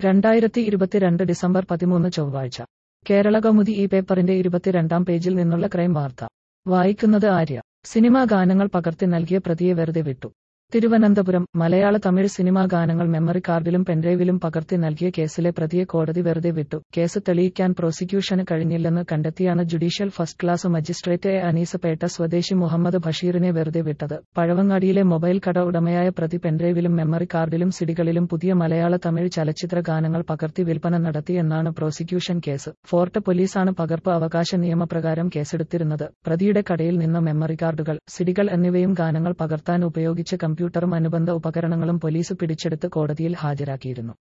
രണ്ടായിരത്തി ഇരുപത്തിരണ്ട് ഡിസംബർ പതിമൂന്ന് ചൊവ്വാഴ്ച കേരള കൗമുദി ഈ പേപ്പറിന്റെ ഇരുപത്തിരണ്ടാം പേജിൽ നിന്നുള്ള ക്രൈം വാർത്ത വായിക്കുന്നത് ആര്യ സിനിമാ ഗാനങ്ങൾ പകർത്തി നൽകിയ പ്രതിയെ വെറുതെ വിട്ടു തിരുവനന്തപുരം മലയാള തമിഴ് സിനിമാ ഗാനങ്ങൾ മെമ്മറി കാർഡിലും പെൻഡ്രൈവിലും പകർത്തി നൽകിയ കേസിലെ പ്രതിയെ കോടതി വെറുതെ വിട്ടു കേസ് തെളിയിക്കാൻ പ്രോസിക്യൂഷന് കഴിഞ്ഞില്ലെന്ന് കണ്ടെത്തിയാണ് judicial first class magistrate A അനീസപേട്ട സ്വദേശി മുഹമ്മദ് ബഷീറിനെ വെറുതെ വിട്ടത് പഴവങ്ങാടിയിലെ മൊബൈൽ കട ഉടമയായ പ്രതി പെൻഡ്രൈവിലും മെമ്മറി കാർഡിലും സിഡികളിലും പുതിയ മലയാള തമിഴ് ചലച്ചിത്ര ഗാനങ്ങൾ പകർത്തി വിൽപ്പന നടത്തിയെന്നാണ് പ്രോസിക്യൂഷൻ കേസ് ഫോർട്ട് പോലീസാണ് പകർപ്പ് അവകാശ നിയമപ്രകാരം കേസെടുത്തിരുന്നത് പ്രതിയുടെ കടയിൽ നിന്ന് മെമ്മറി കാർഡുകൾ സിഡികൾ എന്നിവയും ഗാനങ്ങൾ പകർത്താൻ ഉപയോഗിച്ച കമ്പ്യൂട്ടറും അനുബന്ധ ഉപകരണങ്ങളും പോലീസ് പിടിച്ചെടുത്ത് കോടതിയിൽ ഹാജരാക്കിയിരുന്നു